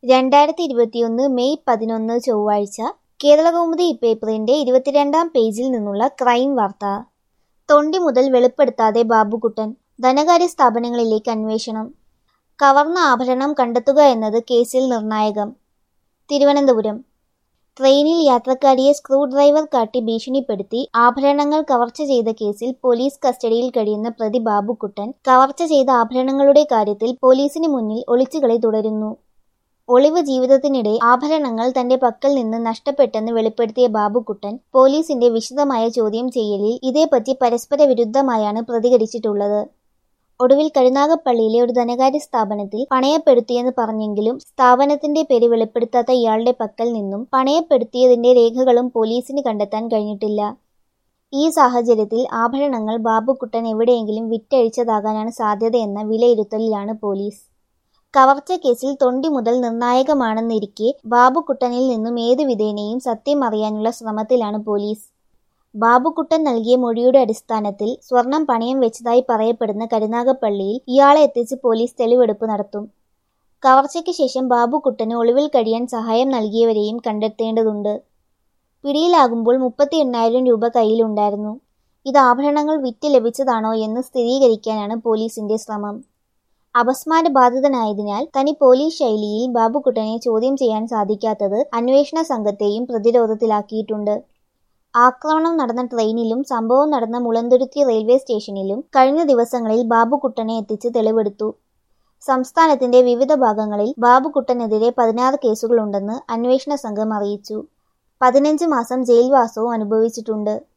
രണ്ടായിരത്തി ഇരുപത്തിയൊന്ന് മെയ് പതിനൊന്ന് ചൊവ്വാഴ്ച കേരളകൗമുദി പേപ്പറിന്റെ ഇരുപത്തിരണ്ടാം പേജിൽ നിന്നുള്ള ക്രൈം വാർത്ത തൊണ്ടി മുതൽ വെളിപ്പെടുത്താതെ ബാബുക്കുട്ടൻ ധനകാര്യ സ്ഥാപനങ്ങളിലേക്ക് അന്വേഷണം കവർന്ന ആഭരണം കണ്ടെത്തുക എന്നത് കേസിൽ നിർണായകം തിരുവനന്തപുരം ട്രെയിനിൽ യാത്രക്കാരിയെ സ്ക്രൂ ഡ്രൈവർ കാട്ടി ഭീഷണിപ്പെടുത്തി ആഭരണങ്ങൾ കവർച്ച ചെയ്ത കേസിൽ പോലീസ് കസ്റ്റഡിയിൽ കഴിയുന്ന പ്രതി ബാബുക്കുട്ടൻ കവർച്ച ചെയ്ത ആഭരണങ്ങളുടെ കാര്യത്തിൽ പോലീസിന് മുന്നിൽ ഒളിച്ചുകളി തുടരുന്നു ഒളിവ് ജീവിതത്തിനിടെ ആഭരണങ്ങൾ തന്റെ പക്കൽ നിന്ന് നഷ്ടപ്പെട്ടെന്ന് വെളിപ്പെടുത്തിയ ബാബുക്കുട്ടൻ പോലീസിന്റെ വിശദമായ ചോദ്യം ചെയ്യലിൽ ഇതേപ്പറ്റി പരസ്പര വിരുദ്ധമായാണ് പ്രതികരിച്ചിട്ടുള്ളത് ഒടുവിൽ കരുനാഗപ്പള്ളിയിലെ ഒരു ധനകാര്യ സ്ഥാപനത്തിൽ പണയപ്പെടുത്തിയെന്ന് പറഞ്ഞെങ്കിലും സ്ഥാപനത്തിന്റെ പേര് വെളിപ്പെടുത്താത്ത ഇയാളുടെ പക്കൽ നിന്നും പണയപ്പെടുത്തിയതിന്റെ രേഖകളും പോലീസിന് കണ്ടെത്താൻ കഴിഞ്ഞിട്ടില്ല ഈ സാഹചര്യത്തിൽ ആഭരണങ്ങൾ ബാബുക്കുട്ടൻ എവിടെയെങ്കിലും വിറ്റഴിച്ചതാകാനാണ് സാധ്യതയെന്ന വിലയിരുത്തലിലാണ് പോലീസ് കവർച്ച കേസിൽ തൊണ്ടി മുതൽ നിർണായകമാണെന്നിരിക്കെ ബാബുക്കുട്ടനിൽ നിന്നും ഏത് വിധേനയും സത്യം അറിയാനുള്ള ശ്രമത്തിലാണ് പോലീസ് ബാബുക്കുട്ടൻ നൽകിയ മൊഴിയുടെ അടിസ്ഥാനത്തിൽ സ്വർണം പണയം വെച്ചതായി പറയപ്പെടുന്ന കരുനാഗപ്പള്ളിയിൽ ഇയാളെ എത്തിച്ച് പോലീസ് തെളിവെടുപ്പ് നടത്തും കവർച്ചയ്ക്ക് ശേഷം ബാബുക്കുട്ടന് ഒളിവിൽ കഴിയാൻ സഹായം നൽകിയവരെയും കണ്ടെത്തേണ്ടതുണ്ട് പിടിയിലാകുമ്പോൾ മുപ്പത്തി എണ്ണായിരം രൂപ കയ്യിലുണ്ടായിരുന്നു ഇത് ആഭരണങ്ങൾ വിറ്റ് ലഭിച്ചതാണോ എന്ന് സ്ഥിരീകരിക്കാനാണ് പോലീസിന്റെ ശ്രമം അപസ്മാര ബാധിതനായതിനാൽ തനി പോലീസ് ശൈലിയിൽ ബാബുക്കുട്ടനെ ചോദ്യം ചെയ്യാൻ സാധിക്കാത്തത് അന്വേഷണ സംഘത്തെയും പ്രതിരോധത്തിലാക്കിയിട്ടുണ്ട് ആക്രമണം നടന്ന ട്രെയിനിലും സംഭവം നടന്ന മുളന്തുരുത്തി റെയിൽവേ സ്റ്റേഷനിലും കഴിഞ്ഞ ദിവസങ്ങളിൽ ബാബുക്കുട്ടനെ എത്തിച്ച് തെളിവെടുത്തു സംസ്ഥാനത്തിന്റെ വിവിധ ഭാഗങ്ങളിൽ ബാബുക്കുട്ടനെതിരെ പതിനാറ് കേസുകളുണ്ടെന്ന് അന്വേഷണ സംഘം അറിയിച്ചു പതിനഞ്ച് മാസം ജയിൽവാസവും അനുഭവിച്ചിട്ടുണ്ട്